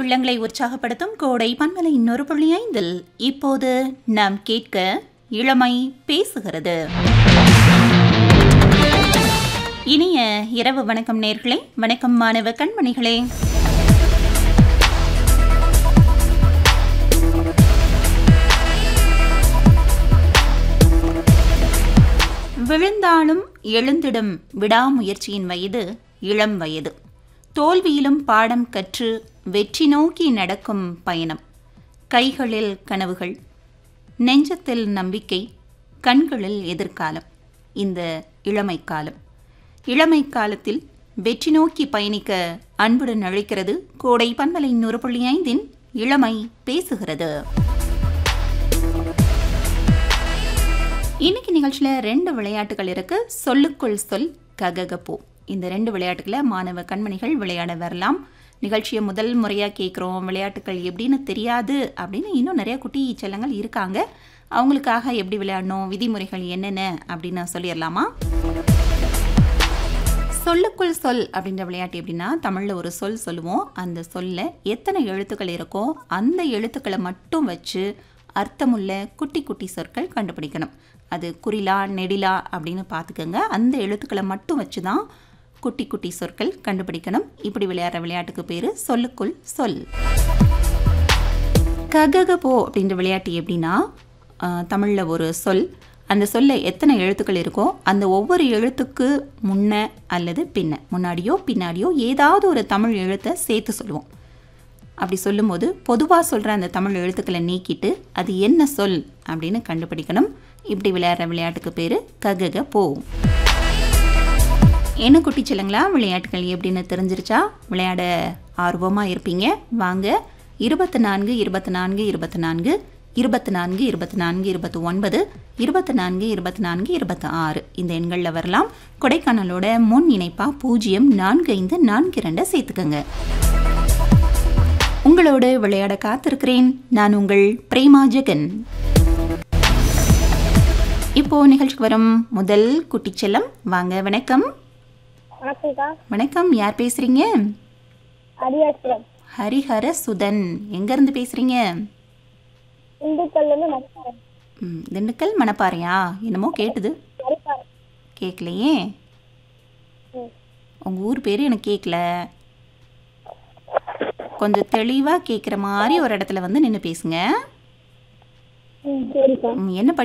உள்ளங்களை உற்சாகப்படுத்தும் கோடை பன்மலை இன்னொரு புள்ளி ஐந்தில் இப்போது நாம் கேட்க இளமை பேசுகிறது இனிய இரவு வணக்கம் நேர்களே வணக்கம் மாணவ கண்மணிகளே விழுந்தாலும் எழுந்திடும் விடாமுயற்சியின் வயது இளம் வயது தோல்வியிலும் பாடம் கற்று வெற்றி நோக்கி நடக்கும் பயணம் கைகளில் கனவுகள் நெஞ்சத்தில் நம்பிக்கை கண்களில் எதிர்காலம் இந்த இளமை காலம் இளமை காலத்தில் வெற்றி நோக்கி பயணிக்க அன்புடன் அழைக்கிறது கோடை பண்பலை நூறு புள்ளி ஐந்தின் இளமை பேசுகிறது இன்னைக்கு நிகழ்ச்சியில் ரெண்டு விளையாட்டுகள் இருக்கு சொல்லுக்குள் சொல் கககப்போ இந்த ரெண்டு விளையாட்டுகளை மாணவ கண்மணிகள் விளையாட வரலாம் நிகழ்ச்சியை முதல் முறையாக கேட்குறோம் விளையாட்டுகள் எப்படின்னு தெரியாது அப்படின்னு இன்னும் நிறைய குட்டி செல்லங்கள் இருக்காங்க அவங்களுக்காக எப்படி விளையாடணும் விதிமுறைகள் என்னென்ன அப்படின்னு சொல்லிடலாமா சொல்லுக்குள் சொல் அப்படின்ற விளையாட்டு எப்படின்னா தமிழில் ஒரு சொல் சொல்லுவோம் அந்த சொல்ல எத்தனை எழுத்துக்கள் இருக்கோ அந்த எழுத்துக்களை மட்டும் வச்சு அர்த்தமுள்ள குட்டி குட்டி சொற்கள் கண்டுபிடிக்கணும் அது குறிலா நெடிலா அப்படின்னு பார்த்துக்கோங்க அந்த எழுத்துக்களை மட்டும் வச்சு தான் குட்டி குட்டி சொற்கள் கண்டுபிடிக்கணும் இப்படி விளையாடுற விளையாட்டுக்கு பேர் சொல்லுக்குள் சொல் கககபோ அப்படின்ற விளையாட்டு எப்படின்னா தமிழில் ஒரு சொல் அந்த சொல்ல எத்தனை எழுத்துக்கள் இருக்கோ அந்த ஒவ்வொரு எழுத்துக்கு முன்ன அல்லது பின்ன முன்னாடியோ பின்னாடியோ ஏதாவது ஒரு தமிழ் எழுத்தை சேர்த்து சொல்லுவோம் அப்படி சொல்லும்போது பொதுவாக சொல்கிற அந்த தமிழ் எழுத்துக்களை நீக்கிட்டு அது என்ன சொல் அப்படின்னு கண்டுபிடிக்கணும் இப்படி விளையாடுற விளையாட்டுக்கு பேர் ககக போ என்ன குட்டி செல்லுங்களா விளையாட்டுகள் எப்படின்னு தெரிஞ்சிருச்சா விளையாட ஆர்வமாக இருப்பீங்க வாங்க இருபத்தி நான்கு இருபத்தி நான்கு இருபத்தி நான்கு இருபத்தி நான்கு இருபத்தி நான்கு இருபத்தி ஒன்பது இருபத்தி நான்கு இருபத்தி நான்கு இருபத்தி ஆறு இந்த எண்களில் வரலாம் கொடைக்கானலோட முன் இணைப்பாக பூஜ்ஜியம் நான்கு ஐந்து நான்கு ரெண்டை சேர்த்துக்கோங்க உங்களோடு விளையாட காத்திருக்கிறேன் நான் உங்கள் பிரேமா ஜெகன் இப்போ நிகழ்ச்சிக்கு வரும் முதல் குட்டிச்செல்லம் வாங்க வணக்கம் வணக்கம்க்கா வணக்கம் யார் பேசுறீங்க அரியாச்சுரம் ஹரிஹர சுதன் எங்கேருந்து பேசுறீங்க இந்துக்கள்லேருந்து மதிப்பாரன் ம், திண்டுக்கல் மணப்பாறையா என்னமோ கேட்டுது மதிப்பாரன் கேட்கலையே ம் உங்கள் ஊர் பேர் எனக்கு கேட்கல கொஞ்சம் தெளிவாக கேட்குற மாதிரி ஒரு இடத்துல வந்து நின்று பேசுங்க ம் சரிக்கா ம், என்ன